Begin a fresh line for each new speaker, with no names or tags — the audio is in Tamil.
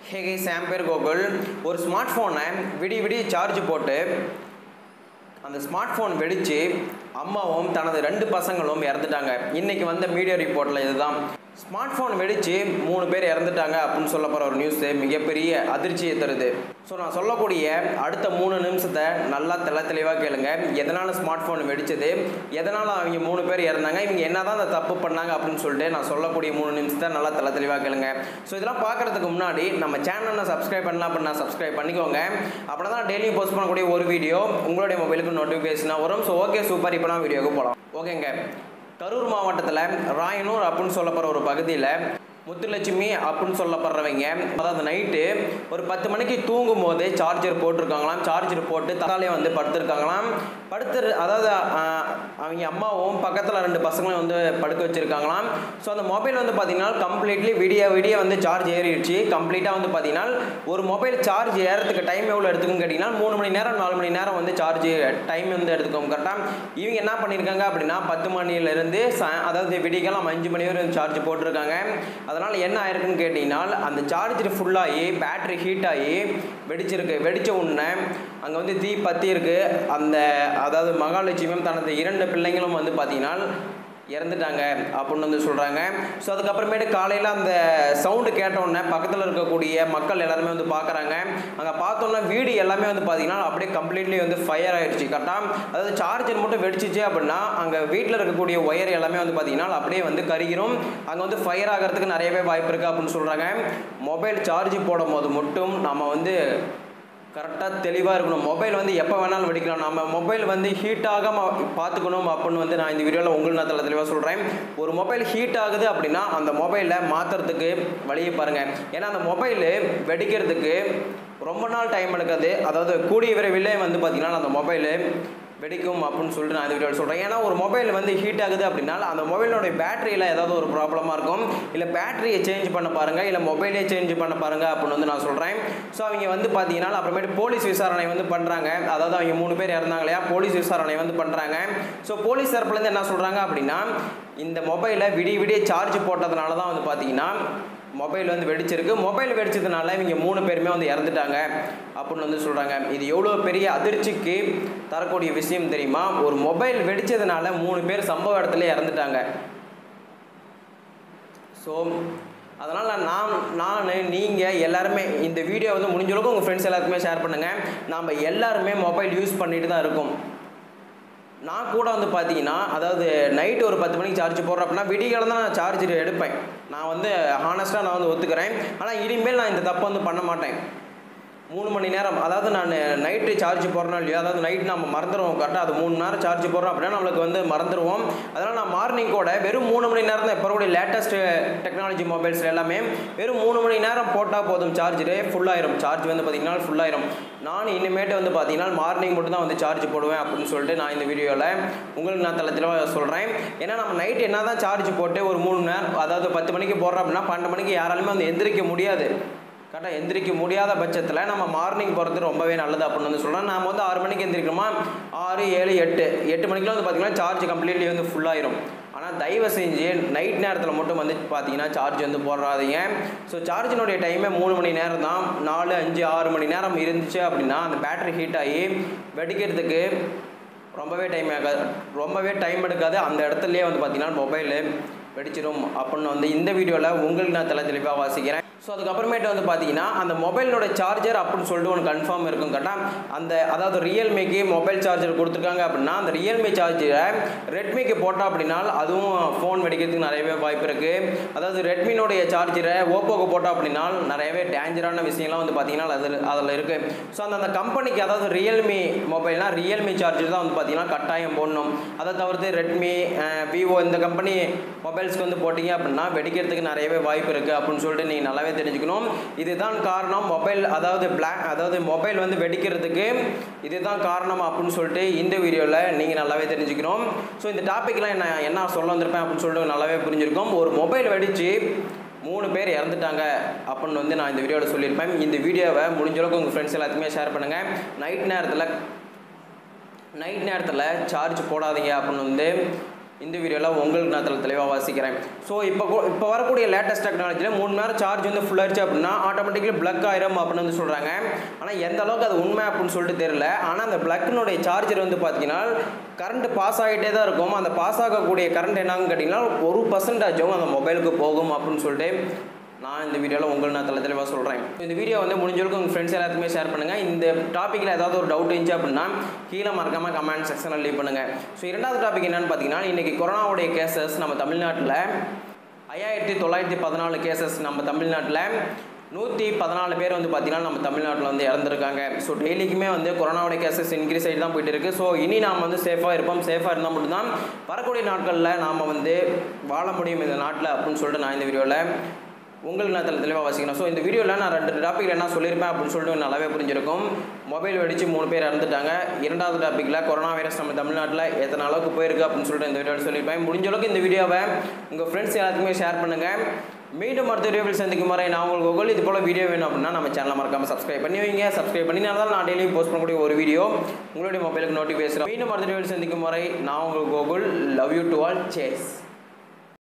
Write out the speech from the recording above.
ஹே கை சாம் பேர் கோகுல் ஒரு ஸ்மார்ட் ஃபோனை விடி விடி சார்ஜ் போட்டு அந்த ஸ்மார்ட் ஃபோன் வெடித்து அம்மாவும் தனது ரெண்டு பசங்களும் இறந்துட்டாங்க இன்னைக்கு வந்த மீடியா ரிப்போர்ட்டில் இதுதான் ஸ்மார்ட் ஃபோன் வெடித்து மூணு பேர் இறந்துட்டாங்க அப்படின்னு சொல்ல போகிற ஒரு நியூஸு மிகப்பெரிய அதிர்ச்சியை தருது ஸோ நான் சொல்லக்கூடிய அடுத்த மூணு நிமிஷத்தை நல்லா தெள்ள தெளிவாக கேளுங்க எதனால் ஸ்மார்ட் ஃபோன் வெடிச்சது எதனால் அவங்க மூணு பேர் இறந்தாங்க இவங்க என்ன தான் அந்த தப்பு பண்ணாங்க அப்படின்னு சொல்லிட்டு நான் சொல்லக்கூடிய மூணு நிமிஷத்தை நல்லா தெள்ள தெளிவாக கேளுங்க ஸோ இதெல்லாம் பார்க்குறதுக்கு முன்னாடி நம்ம சேனலை சப்ஸ்கிரைப் பண்ணலாம் அப்படின்னா சப்ஸ்கிரைப் பண்ணிக்கோங்க அப்படின்னா தான் டெய்லியும் போஸ்ட் பண்ணக்கூடிய ஒரு வீடியோ உங்களுடைய மொபைலுக்கு நோட்டிஃபிகேஷனாக வரும் ஸோ ஓகே சூப்பர் இப்போ நான் வீடியோக்கு போகலாம் ஓகேங்க கரூர் மாவட்டத்தில் ராயனூர் அப்படின்னு சொல்லப்படுற ஒரு பகுதியில் முத்துலட்சுமி அப்படின்னு சொல்லப்படுறவங்க அதாவது நைட்டு ஒரு பத்து மணிக்கு தூங்கும் போதே சார்ஜர் போட்டிருக்காங்களாம் சார்ஜர் போட்டு தக்காலே வந்து படுத்திருக்காங்களாம் படுத்து அதாவது ஆஹ், அவங்க அம்மாவும் பக்கத்தில் ரெண்டு பசங்களையும் வந்து படுக்க வச்சுருக்காங்களாம் ஸோ அந்த மொபைல் வந்து பார்த்தீங்கன்னா கம்ப்ளீட்லி விடிய விடிய வந்து சார்ஜ் ஏறிடுச்சு கம்ப்ளீட்டாக வந்து பார்த்தீங்கன்னா ஒரு மொபைல் சார்ஜ் ஏறதுக்கு டைம் எவ்வளோ எடுத்துக்குன்னு கேட்டிங்கன்னா மூணு மணி நேரம் நாலு மணி நேரம் வந்து சார்ஜ் டைம் வந்து எடுத்துக்கும் கரெக்டாக இவங்க என்ன பண்ணியிருக்காங்க அப்படின்னா பத்து மணிலேருந்து ச அதாவது விடிகாலம் அஞ்சு மணி வரை சார்ஜ் போட்டிருக்காங்க அதனால் என்ன ஆயிருக்குன்னு கேட்டிங்கன்னா அந்த சார்ஜர் ஃபுல்லாகி பேட்டரி ஹீட் ஆகி வெடிச்சிருக்கு வெடித்த உடனே அங்கே வந்து தீ பற்றி இருக்கு அந்த அதாவது மகாலட்சுமியும் தனது இரண்டு பிள்ளைங்களும் வந்து பார்த்தீங்கன்னா இறந்துட்டாங்க அப்படின்னு வந்து சொல்கிறாங்க ஸோ அதுக்கப்புறமேட்டு காலையில் அந்த சவுண்டு கேட்டோடனே பக்கத்தில் இருக்கக்கூடிய மக்கள் எல்லாருமே வந்து பார்க்குறாங்க அங்கே பார்த்தோன்னா வீடு எல்லாமே வந்து பார்த்தீங்கன்னா அப்படியே கம்ப்ளீட்லி வந்து ஃபயர் ஆயிடுச்சு கரெக்டாக அதாவது சார்ஜர் மட்டும் வெடிச்சிச்சு அப்படின்னா அங்கே வீட்டில் இருக்கக்கூடிய ஒயர் எல்லாமே வந்து பார்த்தீங்கன்னா அப்படியே வந்து கருகிரும் அங்கே வந்து ஃபயர் ஆகிறதுக்கு நிறையவே வாய்ப்பு இருக்குது அப்படின்னு சொல்கிறாங்க மொபைல் சார்ஜ் போடும் போது மட்டும் நம்ம வந்து கரெக்டாக தெளிவாக இருக்கணும் மொபைல் வந்து எப்போ வேணாலும் வெடிக்கலாம் நம்ம மொபைல் வந்து ஹீட் ஆகாமல் பார்த்துக்கணும் அப்படின்னு வந்து நான் இந்த வீடியோவில் உங்களுக்கு நான் தெளி தெளிவாக சொல்கிறேன் ஒரு மொபைல் ஹீட் ஆகுது அப்படின்னா அந்த மொபைலை மாற்றுறதுக்கு வழியை பாருங்கள் ஏன்னா அந்த மொபைலு வெடிக்கிறதுக்கு ரொம்ப நாள் டைம் எடுக்காது அதாவது கூடிய விரைவிலே வந்து பார்த்திங்கன்னா அந்த மொபைலு வெடிக்கும் அப்படின்னு சொல்லிட்டு நான் இந்த வீடியோவில் சொல்கிறேன் ஏன்னா ஒரு மொபைல் வந்து ஹீட் ஆகுது அப்படின்னா அந்த மொபைலோட பேட்டரியில் ஏதாவது ஒரு ப்ராப்ளமாக இருக்கும் இல்லை பேட்டரியை சேஞ்ச் பண்ண பாருங்கள் இல்லை மொபைலே சேஞ்ச் பண்ண பாருங்கள் அப்படின்னு வந்து நான் சொல்கிறேன் ஸோ அவங்க வந்து பார்த்தீங்கன்னா அப்புறமேட்டு போலீஸ் விசாரணை வந்து பண்ணுறாங்க அதாவது அவங்க மூணு பேர் இறந்தாங்க இல்லையா போலீஸ் விசாரணை வந்து பண்ணுறாங்க ஸோ போலீஸ் தரப்புலேருந்து என்ன சொல்கிறாங்க அப்படின்னா இந்த மொபைலை விடிய விடிய சார்ஜ் போட்டதுனால தான் வந்து பார்த்தீங்கன்னா மொபைல் வந்து வெடிச்சிருக்கு மொபைல் வெடிச்சதுனால இவங்க மூணு பேருமே வந்து இறந்துட்டாங்க அப்படின்னு வந்து சொல்கிறாங்க இது எவ்வளோ பெரிய அதிர்ச்சிக்கு தரக்கூடிய விஷயம் தெரியுமா ஒரு மொபைல் வெடிச்சதுனால மூணு பேர் சம்பவ இடத்துல இறந்துட்டாங்க ஸோ அதனால் நான் நான் நீங்கள் எல்லாருமே இந்த வீடியோ வந்து முடிஞ்ச அளவுக்கு உங்கள் ஃப்ரெண்ட்ஸ் எல்லாருக்குமே ஷேர் பண்ணுங்கள் நாம் எல்லாருமே மொபைல் யூஸ் பண்ணிட்டு தான் இருக்கோம் நான் கூட வந்து பார்த்தீங்கன்னா அதாவது நைட்டு ஒரு பத்து மணிக்கு சார்ஜ் போடுறேன் அப்படின்னா விடிகாலம் தான் நான் சார்ஜர் எடுப்பேன் நான் வந்து ஹானஸ்ட்டாக நான் வந்து ஒத்துக்கிறேன் ஆனால் இனிமேல் நான் இந்த தப்பை வந்து பண்ண மாட்டேன் மூணு மணி நேரம் அதாவது நான் நைட்டு சார்ஜ் போடுறேன் இல்லையா அதாவது நைட் நம்ம மறந்துடுவோம் கரெக்டாக அது மூணு நேரம் சார்ஜ் போடுறோம் அப்படின்னா நம்மளுக்கு வந்து மறந்துடுவோம் அதனால் நான் மார்னிங் கூட வெறும் மூணு மணி நேரம் தான் இப்போ கூட லேட்டஸ்ட் டெக்னாலஜி மொபைல்ஸ் எல்லாமே வெறும் மூணு மணி நேரம் போட்டால் போதும் சார்ஜரு ஃபுல்லாயிரும் சார்ஜ் வந்து பார்த்திங்கன்னா ஃபுல்லாயிரும் நான் இனிமேட்டு வந்து பார்த்தீங்கன்னா மார்னிங் மட்டும் தான் வந்து சார்ஜ் போடுவேன் அப்படின்னு சொல்லிட்டு நான் இந்த வீடியோவில் உங்களுக்கு நான் தளத்தில் சொல்கிறேன் ஏன்னா நம்ம நைட் என்ன தான் சார்ஜ் போட்டு ஒரு மூணு நேரம் அதாவது பத்து மணிக்கு போடுறோம் அப்படின்னா பன்னெண்டு மணிக்கு யாராலுமே வந்து எந்திரிக்க முடியாது கரெக்டாக எந்திரிக்க முடியாத பட்சத்தில் நம்ம மார்னிங் போகிறது ரொம்பவே நல்லது அப்படின்னு வந்து சொல்கிறேன் நாம் வந்து ஆறு மணிக்கு எந்திரிக்கிறோமா ஆறு ஏழு எட்டு எட்டு மணிக்கெலாம் வந்து பார்த்திங்கன்னா சார்ஜ் கம்ப்ளீட்லி வந்து ஃபுல்லாயிரும் ஆனால் தயவு செஞ்சு நைட் நேரத்தில் மட்டும் வந்து பார்த்தீங்கன்னா சார்ஜ் வந்து போடுறாதீங்க ஸோ சார்ஜினுடைய டைமே மூணு மணி நேரம் தான் நாலு அஞ்சு ஆறு மணி நேரம் இருந்துச்சு அப்படின்னா அந்த பேட்டரி ஹீட் ஆகி வெடிக்கிறதுக்கு ரொம்பவே டைம் ஆகாது ரொம்பவே டைம் எடுக்காது அந்த இடத்துலையே வந்து பார்த்தீங்கன்னா மொபைலு வெடிச்சிடும் அப்படின்னு வந்து இந்த வீடியோவில் உங்களுக்கு நான் தலை தெளிவாக வாசிக்கிறேன் ஸோ அதுக்கப்புறமேட்டு வந்து பார்த்தீங்கன்னா அந்த மொபைலோட சார்ஜர் அப்படின்னு சொல்லிட்டு ஒன்று கன்ஃபார்ம் இருக்கும் கரெக்டாக அந்த அதாவது ரியல்மிக்கு மொபைல் சார்ஜர் கொடுத்துருக்காங்க அப்படின்னா அந்த ரியல்மி சார்ஜரை ரெட்மிக்கு போட்டால் அப்படின்னா அதுவும் ஃபோன் வெடிக்கிறதுக்கு நிறையவே வாய்ப்பு இருக்குது அதாவது ரெட்மினுடைய சார்ஜரை ஓப்போக்கு போட்டோம் அப்படின்னா நிறையவே டேஞ்சரான விஷயம்லாம் வந்து பார்த்தீங்கன்னா அதில் அதில் இருக்குது ஸோ அந்த அந்த கம்பெனிக்கு அதாவது ரியல்மி மொபைல்னால் ரியல்மி சார்ஜர் தான் வந்து பார்த்தீங்கன்னா கட்டாயம் போடணும் அதை தவிர்த்து ரெட்மி விவோ இந்த கம்பெனி மொபைல்ஸ்க்கு வந்து போட்டிங்க அப்படின்னா வெடிக்கிறதுக்கு நிறையவே வாய்ப்பு இருக்குது அப்படின்னு சொல்லிட்டு நீங்கள் நல்லாவே தெரிஞ்சுக்கணும் இதுதான் காரணம் மொபைல் அதாவது பிளாக் அதாவது மொபைல் வந்து வெடிக்கிறதுக்கு இதுதான் காரணம் அப்படின்னு சொல்லிட்டு இந்த வீடியோவில் நீங்கள் நல்லாவே தெரிஞ்சுக்கணும் ஸோ இந்த டாப்பிக்லாம் என்ன என்ன சொல்ல வந்திருப்பேன் அப்படின்னு சொல்லிட்டு நல்லாவே புரிஞ்சிருக்கும் ஒரு மொபைல் வெடித்து மூணு பேர் இறந்துட்டாங்க அப்படின்னு வந்து நான் இந்த வீடியோவில் சொல்லியிருப்பேன் இந்த வீடியோவை முடிஞ்ச அளவுக்கு உங்கள் ஃப்ரெண்ட்ஸ் எல்லாத்துக்குமே ஷேர் பண்ணுங்கள் நைட் நேரத்தில் நைட் நேரத்தில் சார்ஜ் போடாதீங்க அப்படின்னு வந்து இந்த வீடியோவில் உங்களுக்கு நான் தெளி- தெளிவாக வாசிக்கிறேன் ஸோ இப்போ கூ- இப்போ வரக்கூடிய லேட்டஸ்ட் டெக்னாலஜியில் மூணு நேரம் சார்ஜ் வந்து full ஆயிடுச்சு அப்படின்னா ஆட்டோமேட்டிக்கலி பிளக் ஆயிரும் அப்படின்னு வந்து சொல்கிறாங்க ஆனால் எந்த அளவுக்கு அது உண்மை அப்படின்னு சொல்லிட்டு தெரியல ஆனால் அந்த பிளக்கினுடைய சார்ஜர் வந்து பார்த்தீங்கன்னா கரண்ட் பாஸ் ஆகிட்டே தான் இருக்கும் அந்த பாஸ் ஆகக்கூடிய கரண்ட் என்னன்னு கேட்டிங்கன்னா ஒரு பர்சன்டேஜும் அந்த மொபைலுக்கு போகும் அப்படின்னு சொல்லிட்டு நான் இந்த வீடியோவில் உங்களுக்கு நான் தலை தெளிவாக சொல்கிறேன் இந்த வீடியோ வந்து முடிஞ்சளவுக்கு உங்கள் ஃப்ரெண்ட்ஸ் எல்லாத்துக்குமே ஷேர் பண்ணுங்கள் இந்த டாப்பிக்கில் ஏதாவது ஒரு டவுட் இருந்துச்சு அப்படின்னா கீழே மறக்காமல் கமெண்ட் செக்ஷனில் லீவ் பண்ணுங்கள் ஸோ இரண்டாவது டாபிக் என்னன்னு பார்த்தீங்கன்னா இன்றைக்கி கொரோனாவுடைய கேசஸ் நம்ம தமிழ்நாட்டில் ஐயாயிரத்தி தொள்ளாயிரத்தி பதினாலு கேசஸ் நம்ம தமிழ்நாட்டில் நூற்றி பதினாலு பேர் வந்து பார்த்தீங்கன்னா நம்ம தமிழ்நாட்டில் வந்து இறந்துருக்காங்க ஸோ டெய்லிக்குமே வந்து கொரோனாவுடைய கேசஸ் இன்க்ரீஸ் ஆகிட்டு தான் போயிட்டு இருக்கு ஸோ இனி நாம் வந்து சேஃபாக இருப்போம் சேஃபாக இருந்தால் மட்டும்தான் வரக்கூடிய நாட்களில் நாம் வந்து வாழ முடியும் இந்த நாட்டில் அப்படின்னு சொல்லிட்டு நான் இந்த வீடியோவில் உங்களுக்கு நான் தெளி தெளிவாக வாசிக்கணும் ஸோ இந்த வீடியோவில் நான் ரெண்டு டாபிக் என்ன சொல்லியிருப்பேன் அப்படின்னு சொல்லிட்டு நல்லாவே புரிஞ்சிருக்கும் மொபைல் வெடிச்சு மூணு பேர் இறந்துட்டாங்க இரண்டாவது டாப்பிக்கில் கொரோனா வைரஸ் நம்ம தமிழ்நாட்டில் எத்தனை அளவுக்கு போயிருக்கு அப்படின்னு சொல்லிட்டு இந்த வீடியோவில் சொல்லியிருப்பேன் முடிஞ்ச அளவுக்கு இந்த வீடியோவை உங்கள் ஃப்ரெண்ட்ஸ் எல்லாத்துக்குமே ஷேர் பண்ணுங்கள் மீண்டும் அடுத்த வீடியோவில் சந்திக்கும் வரை நான் உங்களுக்கு கூகுள் இது போல் வீடியோ வேணும் அப்படின்னா நம்ம சேனலை மறக்காம சப்ஸ்கிரைப் பண்ணி வைங்க சப்ஸ்கிரைப் பண்ணினால தான் நான் டெய்லியும் போஸ்ட் பண்ணக்கூடிய ஒரு வீடியோ உங்களுடைய மொபைலுக்கு நோட்டிஃபிகேஷன் மீண்டும் அடுத்த வீடியோவில் சந்திக்கும் வரை நான் உங்களுக்கு Google love you to all chase